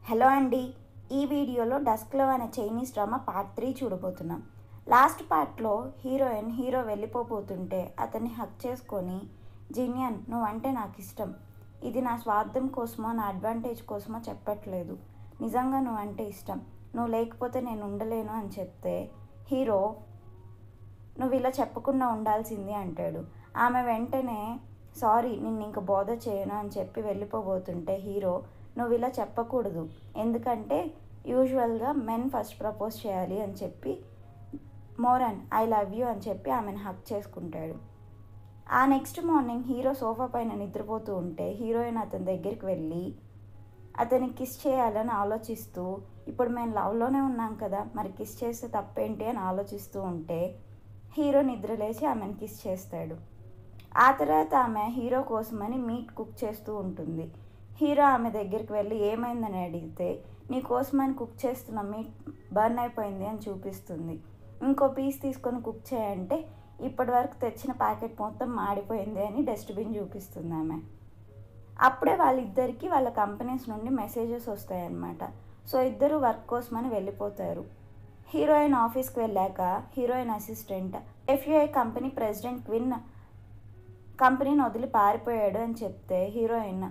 hello అండి ఈ వీడియోలో డస్క్లో అనే చైనీస్ డ్రామా పార్ట్ త్రీ చూడబోతున్నాం లాస్ట్ పార్ట్లో హీరోయిన్ హీరో వెళ్ళిపోబోతుంటే అతన్ని హక్ చేసుకొని జినియన్ నువ్వంటే నాకు ఇష్టం ఇది నా స్వార్థం కోసమో నా అడ్వాంటేజ్ కోసమో చెప్పట్లేదు నిజంగా నువ్వంటే ఇష్టం నువ్వు లేకపోతే నేను ఉండలేను అని చెప్తే హీరో నువ్వు ఇలా చెప్పకుండా ఉండాల్సింది అంటాడు ఆమె వెంటనే సారీ నిన్ను ఇంక బోధ చేయను అని చెప్పి వెళ్ళిపోబోతుంటే హీరో నువ్వు ఇలా చెప్పకూడదు ఎందుకంటే యూజువల్గా మెన్ ఫస్ట్ ప్రపోజ్ చేయాలి అని చెప్పి మోరన్ ఐ లవ్ యూ అని చెప్పి ఆమెను హక్ చేసుకుంటాడు ఆ నెక్స్ట్ మార్నింగ్ హీరో సోఫా పైన నిద్రపోతూ ఉంటే హీరోయిన్ అతని దగ్గరికి వెళ్ళి అతనికి కిస్ చేయాలని ఆలోచిస్తూ ఇప్పుడు మేము లవ్లోనే ఉన్నాం కదా మరి కిస్ చేస్తే తప్పేంటి అని ఆలోచిస్తూ ఉంటే హీరో నిద్రలేచి ఆమెను కిస్ చేస్తాడు ఆ తర్వాత ఆమె హీరో కోసమని మీట్ కుక్ చేస్తూ ఉంటుంది హీరో ఆమె దగ్గరికి వెళ్ళి ఏమైందని అడిగితే నీ కోసమని కుక్ చేస్తున్న మీట్ బర్న్ అయిపోయింది అని చూపిస్తుంది ఇంకో పీస్ తీసుకొని కుక్ చేయంటే ఇప్పటి వరకు తెచ్చిన ప్యాకెట్ మొత్తం మాడిపోయింది అని డస్ట్బిన్ చూపిస్తుంది ఆమె అప్పుడే వాళ్ళిద్దరికి వాళ్ళ కంపెనీస్ నుండి మెసేజెస్ వస్తాయన్నమాట సో ఇద్దరు వర్క్ కోసమని వెళ్ళిపోతారు హీరోయిన్ ఆఫీస్కి వెళ్ళాక heroine assistant FUI company president Qin కంపెనీని వదిలి పారిపోయాడు అని చెప్తే హీరోయిన్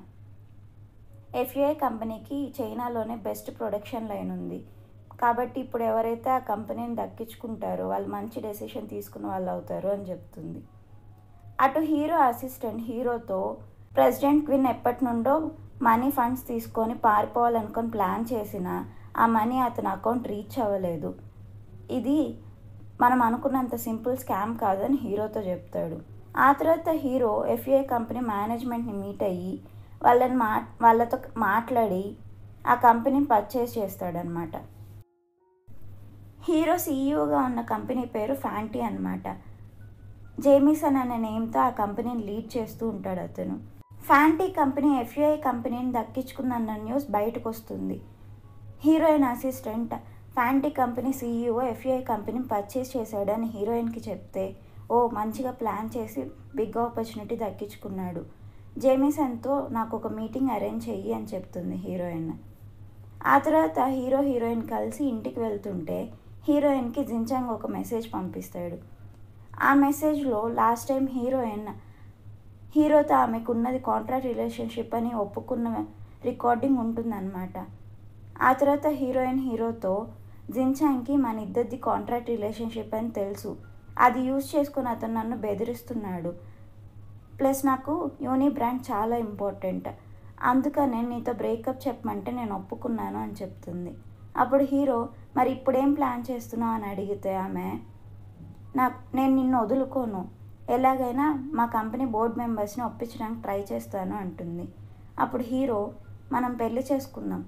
ఎఫ్యుఐ కంపెనీకి చైనాలోనే బెస్ట్ ప్రొడక్షన్ లైన్ ఉంది కాబట్టి ఇప్పుడు ఎవరైతే ఆ కంపెనీని దక్కించుకుంటారో వాళ్ళు మంచి డెసిషన్ తీసుకున్న వాళ్ళు అవుతారు అని చెప్తుంది అటు హీరో అసిస్టెంట్ హీరోతో ప్రెసిడెంట్ క్విన్ ఎప్పటి నుండో మనీ ఫండ్స్ తీసుకొని పారిపోవాలనుకొని ప్లాన్ చేసిన ఆ మనీ అతని అకౌంట్ రీచ్ అవ్వలేదు ఇది మనం అనుకున్నంత సింపుల్ స్కామ్ కాదని హీరోతో చెప్తాడు ఆ తర్వాత హీరో ఎఫ్ఏ కంపెనీ మేనేజ్మెంట్ని మీట్ అయ్యి వాళ్ళని మా వాళ్ళతో మాట్లాడి ఆ కంపెనీని పర్చేస్ చేస్తాడనమాట హీరో సీఈఓగా ఉన్న కంపెనీ పేరు ఫ్యాంటీ అనమాట జేమిసన్ అనే నేమ్తో ఆ కంపెనీని లీడ్ చేస్తూ ఉంటాడు అతను ఫ్యాంటీ కంపెనీ ఎఫ్ఐఐ కంపెనీని దక్కించుకుందన్న న్యూస్ బయటకు వస్తుంది heroine assistant Fanti company CEO FII కంపెనీని పర్చేస్ చేశాడని హీరోయిన్కి చెప్తే ఓ మంచిగా ప్లాన్ చేసి బిగ్ ఆపర్చునిటీ దక్కించుకున్నాడు జేమిసన్తో నాకు ఒక మీటింగ్ అరేంజ్ చెయ్యి అని చెప్తుంది హీరోయిన్ ఆ తర్వాత హీరో హీరోయిన్ కలిసి ఇంటికి వెళ్తుంటే హీరోయిన్కి జించాంగ్ ఒక మెసేజ్ పంపిస్తాడు ఆ మెసేజ్లో లాస్ట్ టైం హీరోయిన్ హీరోతో ఆమెకు ఉన్నది కాంట్రాక్ట్ రిలేషన్షిప్ అని ఒప్పుకున్న రికార్డింగ్ ఉంటుందన్నమాట ఆ తర్వాత హీరోయిన్ హీరోతో జిన్చాంగ్కి మన ఇద్దరిది కాంట్రాక్ట్ రిలేషన్షిప్ అని తెలుసు అది యూజ్ చేసుకుని అతను నన్ను బెదిరిస్తున్నాడు ప్లస్ నాకు యూని బ్రాండ్ చాలా ఇంపార్టెంట్ అందుకనే నీతో బ్రేకప్ చెప్పమంటే నేను ఒప్పుకున్నాను అని చెప్తుంది అప్పుడు హీరో మరి ఇప్పుడేం ప్లాన్ చేస్తున్నావు అని అడిగితే ఆమె నాకు నేను నిన్ను వదులుకోను ఎలాగైనా మా కంపెనీ బోర్డ్ మెంబర్స్ని ఒప్పించడానికి ట్రై చేస్తాను అంటుంది అప్పుడు హీరో మనం పెళ్లి చేసుకుందాం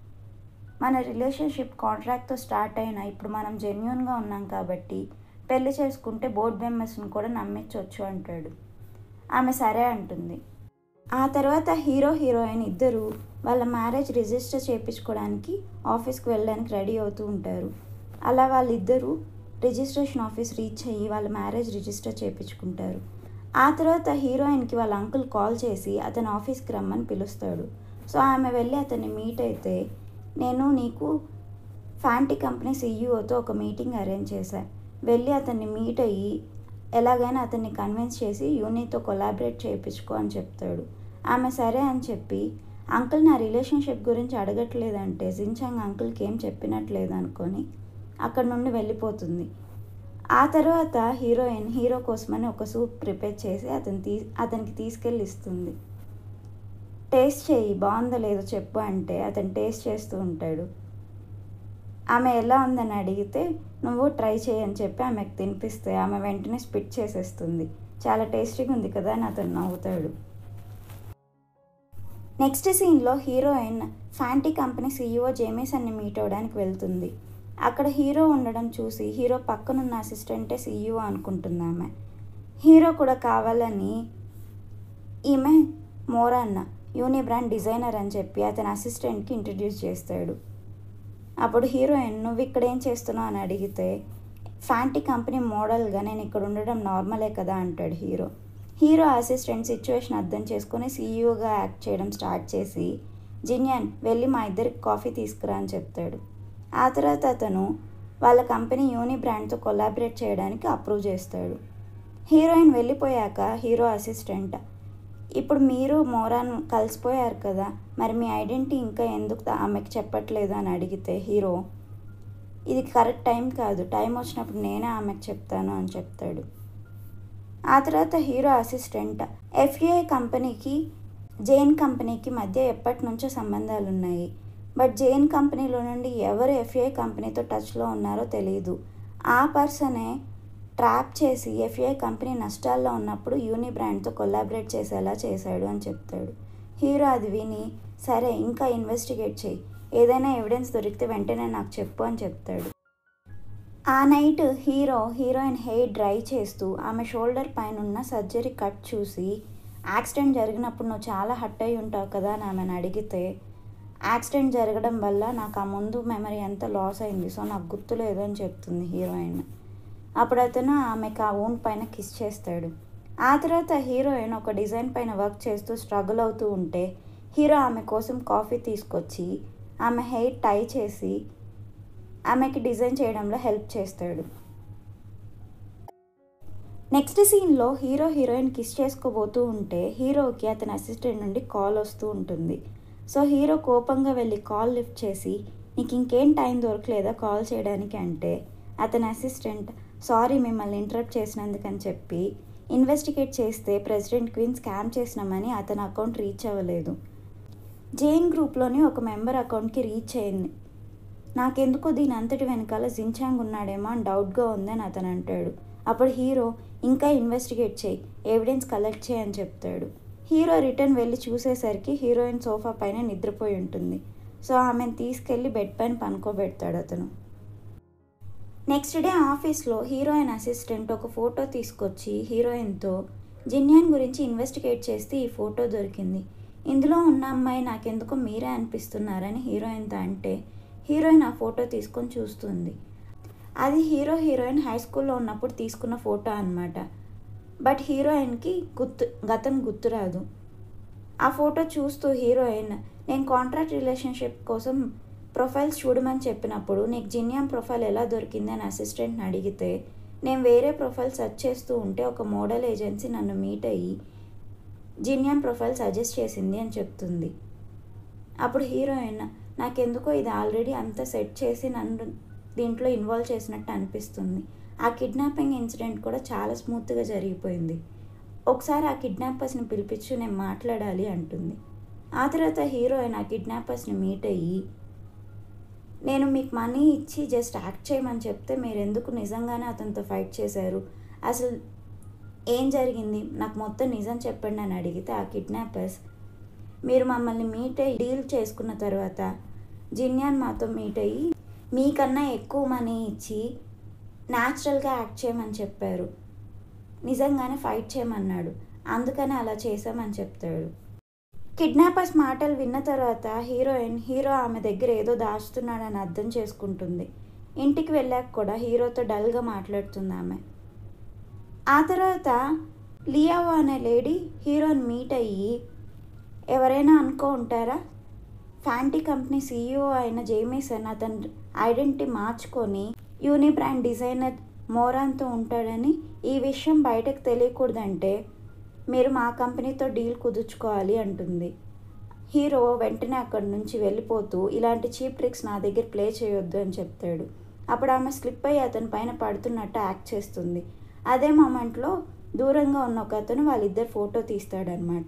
మన రిలేషన్షిప్ కాంట్రాక్ట్తో స్టార్ట్ అయినా ఇప్పుడు మనం జెన్యున్గా ఉన్నాం కాబట్టి పెళ్లి చేసుకుంటే బోర్డ్ మెంబర్స్ని కూడా నమ్మించవచ్చు అంటాడు ఆమె సరే అంటుంది ఆ తర్వాత హీరో హీరోయిన్ ఇద్దరు వాళ్ళ మ్యారేజ్ రిజిస్టర్ చేయించుకోవడానికి ఆఫీస్కి వెళ్ళడానికి రెడీ అవుతూ ఉంటారు అలా వాళ్ళిద్దరూ రిజిస్ట్రేషన్ ఆఫీస్ రీచ్ అయ్యి వాళ్ళ మ్యారేజ్ రిజిస్టర్ చేయించుకుంటారు ఆ తర్వాత హీరోయిన్కి వాళ్ళ అంకుల్ కాల్ చేసి అతని ఆఫీస్కి రమ్మని పిలుస్తాడు సో ఆమె వెళ్ళి అతన్ని మీట్ అయితే నేను నీకు ఫ్యాంటీ కంపెనీ సీఈఓతో ఒక మీటింగ్ అరేంజ్ చేశాను వెళ్ళి అతన్ని మీట్ అయ్యి ఎలాగైనా అతన్ని కన్విన్స్ చేసి యూనితో కొలాబరేట్ చేయించుకో అని చెప్తాడు ఆమె సరే అని చెప్పి అంకుల్ నా రిలేషన్షిప్ గురించి అడగట్లేదంటే జించాంగ్ అంకుల్కి ఏం చెప్పినట్లేదు అనుకొని అక్కడ నుండి వెళ్ళిపోతుంది ఆ తర్వాత హీరోయిన్ హీరో కోసమని ఒక సూప్ ప్రిపేర్ చేసి అతను తీ అతనికి తీసుకెళ్ళి ఇస్తుంది టేస్ట్ చేయి బాగుందో లేదో చెప్పు అంటే అతను టేస్ట్ చేస్తూ ఉంటాడు ఆమె ఎలా ఉందని అడిగితే నువ్వు ట్రై చేయని చెప్పి ఆమెకు తినిపిస్తే ఆమె వెంటనే స్పిట్ చేసేస్తుంది చాలా టేస్టీగా ఉంది కదా అని అతను నవ్వుతాడు నెక్స్ట్ సీన్లో హీరోయిన్ ఫ్యాంటీ కంపెనీ సీఈఓ జేమేసన్ని మీట్ అవ్వడానికి వెళ్తుంది అక్కడ హీరో ఉండడం చూసి హీరో పక్కనున్న అసిస్టెంటే సీఈఓ అనుకుంటుంది ఆమె హీరో కూడా కావాలని ఈమె మోరాన్న యూని బ్రాండ్ డిజైనర్ అని చెప్పి అతని అసిస్టెంట్కి ఇంట్రడ్యూస్ చేస్తాడు అప్పుడు హీరోయిన్ నువ్వు ఇక్కడ ఏం చేస్తున్నావు అని అడిగితే ఫ్యాంటీ కంపెనీ మోడల్గా నేను ఇక్కడ ఉండడం నార్మలే కదా అంటాడు హీరో హీరో అసిస్టెంట్ సిచ్యువేషన్ అర్థం చేసుకొని సీఈఓగా యాక్ట్ చేయడం స్టార్ట్ చేసి జిన్యాన్ వెళ్ళి మా ఇద్దరికి కాఫీ తీసుకురా అని చెప్తాడు ఆ తర్వాత అతను వాళ్ళ కంపెనీ యూని బ్రాండ్తో కొలాబరేట్ చేయడానికి అప్రూవ్ చేస్తాడు హీరోయిన్ వెళ్ళిపోయాక హీరో అసిస్టెంట్ ఇప్పుడు మీరు మోరాన్ కలిసిపోయారు కదా మరి మీ ఐడెంటిటీ ఇంకా ఎందుకు ఆమెకు చెప్పట్లేదు అని అడిగితే హీరో ఇది కరెక్ట్ టైం కాదు టైం వచ్చినప్పుడు నేనే ఆమెకు చెప్తాను అని చెప్తాడు ఆ తర్వాత హీరో అసిస్టెంట్ ఎఫ్ఈఐ కంపెనీకి జైన్ కంపెనీకి మధ్య ఎప్పటి నుంచో సంబంధాలు ఉన్నాయి బట్ జైన్ కంపెనీలో నుండి ఎవరు ఎఫ్ఐఐ కంపెనీతో టచ్లో ఉన్నారో తెలియదు ఆ పర్సనే ట్రాప్ చేసి ఎఫ్ఐఐ కంపెనీ నష్టాల్లో ఉన్నప్పుడు యూని బ్రాండ్తో కొలాబరేట్ చేసేలా చేశాడు అని చెప్తాడు హీరో అది విని సరే ఇంకా ఇన్వెస్టిగేట్ చేయి ఏదైనా ఎవిడెన్స్ దొరికితే వెంటనే నాకు చెప్పు అని చెప్తాడు ఆ night hero heroine hair dry చేస్తూ ఆమె షోల్డర్ పైన ఉన్న సర్జరీ కట్ చూసి యాక్సిడెంట్ జరిగినప్పుడు నువ్వు చాలా హట్ అయి ఉంటావు కదా అని ఆమెను అడిగితే యాక్సిడెంట్ జరగడం వల్ల నాకు ఆ ముందు మెమరీ అంతా లాస్ అయింది సో నాకు గుర్తులేదు అని చెప్తుంది హీరోయిన్ అప్పుడు అతను ఆమెకు ఆ ఊన్ పైన కిస్ చేస్తాడు ఆ తర్వాత హీరోయిన్ ఒక డిజైన్ పైన వర్క్ చేస్తూ స్ట్రగుల్ అవుతూ ఉంటే హీరో ఆమె కోసం కాఫీ తీసుకొచ్చి ఆమె హెయిర్ టై చేసి ఆమెకి డిజైన్ చేయడంలో హెల్ప్ చేస్తాడు నెక్స్ట్ సీన్లో హీరో హీరోయిన్ కిస్ చేసుకోబోతూ ఉంటే హీరోకి అతని అసిస్టెంట్ నుండి కాల్ వస్తూ ఉంటుంది సో హీరో కోపంగా వెళ్ళి కాల్ లిఫ్ట్ చేసి నీకు ఇంకేం టైం దొరకలేదా కాల్ చేయడానికి అంటే అతని అసిస్టెంట్ సారీ మిమ్మల్ని ఇంటరప్ట్ చేసినందుకని చెప్పి ఇన్వెస్టిగేట్ చేస్తే ప్రెసిడెంట్ క్వీన్ స్కామ్ చేసినామని అతని అకౌంట్ రీచ్ అవ్వలేదు జైన్ గ్రూప్లోని ఒక మెంబర్ అకౌంట్కి రీచ్ అయింది నాకెందుకో దీని అంతటి వెనకాల జిన్చాంగ్ ఉన్నాడేమో అని డౌట్గా ఉందని అతను అంటాడు అప్పుడు హీరో ఇంకా ఇన్వెస్టిగేట్ చేయి ఎవిడెన్స్ కలెక్ట్ చేయి అని చెప్తాడు హీరో రిటర్న్ వెళ్ళి చూసేసరికి హీరోయిన్ సోఫా పైన నిద్రపోయి ఉంటుంది సో ఆమెను తీసుకెళ్ళి బెడ్ పైన పనుకోబెడతాడు అతను నెక్స్ట్ డే ఆఫీస్లో హీరోయిన్ అసిస్టెంట్ ఒక ఫోటో తీసుకొచ్చి హీరోయిన్తో జిన్యాన్ గురించి ఇన్వెస్టిగేట్ చేస్తే ఈ ఫోటో దొరికింది ఇందులో ఉన్న అమ్మాయి నాకెందుకో మీరే అనిపిస్తున్నారని హీరోయిన్తో అంటే హీరోయిన్ ఆ ఫోటో తీసుకొని చూస్తుంది అది హీరో హీరోయిన్ హై స్కూల్లో ఉన్నప్పుడు తీసుకున్న ఫోటో అనమాట బట్ హీరోయిన్కి గుర్తు గతం గుర్తురాదు ఆ ఫోటో చూస్తూ హీరోయిన్ నేను కాంట్రాక్ట్ రిలేషన్షిప్ కోసం ప్రొఫైల్స్ చూడమని చెప్పినప్పుడు నీకు జిన్యాన్ ప్రొఫైల్ ఎలా దొరికింది అని అసిస్టెంట్ని అడిగితే నేను వేరే ప్రొఫైల్ సెర్చ్ చేస్తూ ఉంటే ఒక మోడల్ ఏజెన్సీ నన్ను మీట్ అయ్యి జిన్యాన్ ప్రొఫైల్ సజెస్ట్ చేసింది అని చెప్తుంది అప్పుడు హీరోయిన్ నాకెందుకో ఇది ఆల్రెడీ అంతా సెట్ చేసి నన్ను దీంట్లో ఇన్వాల్వ్ చేసినట్టు అనిపిస్తుంది ఆ కిడ్నాపింగ్ ఇన్సిడెంట్ కూడా చాలా స్మూత్గా జరిగిపోయింది ఒకసారి ఆ కిడ్నాపర్స్ని పిలిపించి నేను మాట్లాడాలి అంటుంది ఆ తర్వాత హీరోయిన్ ఆ కిడ్నాపర్స్ని మీట్ అయ్యి నేను మీకు మనీ ఇచ్చి జస్ట్ యాక్ట్ చేయమని చెప్తే మీరు ఎందుకు నిజంగానే అతనితో ఫైట్ చేశారు అసలు ఏం జరిగింది నాకు మొత్తం నిజం చెప్పండి అని అడిగితే ఆ కిడ్నాపర్స్ మీరు మమ్మల్ని మీట్ అయ్యి డీల్ చేసుకున్న తర్వాత జిన్యాన్ మాతో మీట్ అయ్యి మీకన్నా ఎక్కువ మనీ ఇచ్చి న్యాచురల్గా యాక్ట్ చేయమని చెప్పారు నిజంగానే ఫైట్ చేయమన్నాడు అందుకని అలా చేశామని చెప్తాడు కిడ్నాపర్స్ మాటలు విన్న తర్వాత హీరోయిన్ హీరో ఆమె దగ్గర ఏదో దాచుతున్నాడని అర్థం చేసుకుంటుంది ఇంటికి వెళ్ళాక కూడా హీరోతో డల్గా మాట్లాడుతుంది ఆమె ఆ తర్వాత లియావో అనే లేడీ హీరోని మీట్ అయ్యి ఎవరైనా అనుకో ఉంటారా ఫ్యాంటీ కంపెనీ సీఈఓ అయిన జేమీసన్ అతని ఐడెంటిటీ మార్చుకొని యూని బ్రాండ్ డిజైనర్ మోరాన్తో ఉంటాడని ఈ విషయం బయటకు తెలియకూడదంటే మీరు మా కంపెనీతో డీల్ కుదుర్చుకోవాలి అంటుంది హీరో వెంటనే అక్కడి నుంచి వెళ్ళిపోతూ ఇలాంటి చీప్ ట్రిక్స్ నా దగ్గర ప్లే చేయొద్దు అని చెప్తాడు అప్పుడు ఆమె స్లిప్ అయ్యి అతని పైన పడుతున్నట్టు యాక్ట్ చేస్తుంది అదే మూమెంట్లో దూరంగా ఉన్న ఒక అతను వాళ్ళిద్దరు ఫోటో తీస్తాడనమాట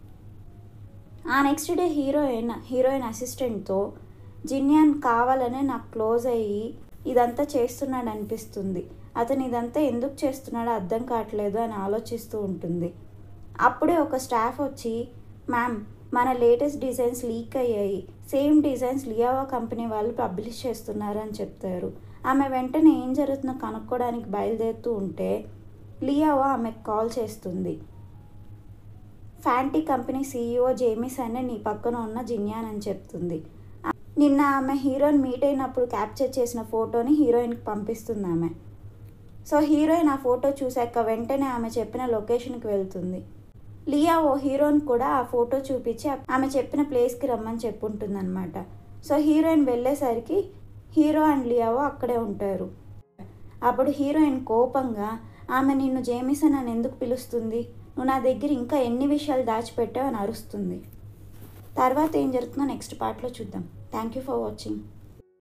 ఆ నెక్స్ట్ డే హీరోయిన్ హీరోయిన్ అసిస్టెంట్తో జిన్యాన్ కావాలనే నాకు క్లోజ్ అయ్యి ఇదంతా చేస్తున్నాడు అనిపిస్తుంది అతను ఇదంతా ఎందుకు చేస్తున్నాడో అర్థం కావట్లేదు అని ఆలోచిస్తూ ఉంటుంది అప్పుడే ఒక స్టాఫ్ వచ్చి మ్యామ్ మన లేటెస్ట్ డిజైన్స్ లీక్ అయ్యాయి సేమ్ డిజైన్స్ లియావా కంపెనీ వాళ్ళు పబ్లిష్ చేస్తున్నారు అని చెప్తారు ఆమె వెంటనే ఏం జరుగుతుందో కనుక్కోవడానికి బయలుదేరుతూ ఉంటే లియావా ఆమెకు కాల్ చేస్తుంది ఫ్యాంటీ కంపెనీ సీఈఓ జేమిస్ అనే నీ పక్కన ఉన్న జిన్యాన్ అని చెప్తుంది నిన్న ఆమె హీరోయిన్ మీట్ అయినప్పుడు క్యాప్చర్ చేసిన ఫోటోని హీరోయిన్కి పంపిస్తుంది ఆమె సో హీరోయిన్ ఆ ఫోటో చూశాక వెంటనే ఆమె చెప్పిన లొకేషన్కి వెళ్తుంది లియా ఓ హీరోయిన్ కూడా ఆ ఫోటో చూపించి ఆమె చెప్పిన ప్లేస్కి రమ్మని చెప్పుంటుందన్నమాట సో హీరోయిన్ వెళ్ళేసరికి హీరో అండ్ లియావో అక్కడే ఉంటారు అప్పుడు హీరోయిన్ కోపంగా ఆమె నిన్ను జేమిసన్ అని ఎందుకు పిలుస్తుంది నువ్వు నా దగ్గర ఇంకా ఎన్ని విషయాలు దాచిపెట్టావు అని అరుస్తుంది తర్వాత ఏం జరుగుతుందో నెక్స్ట్ పార్ట్లో చూద్దాం థ్యాంక్ యూ ఫర్ వాచింగ్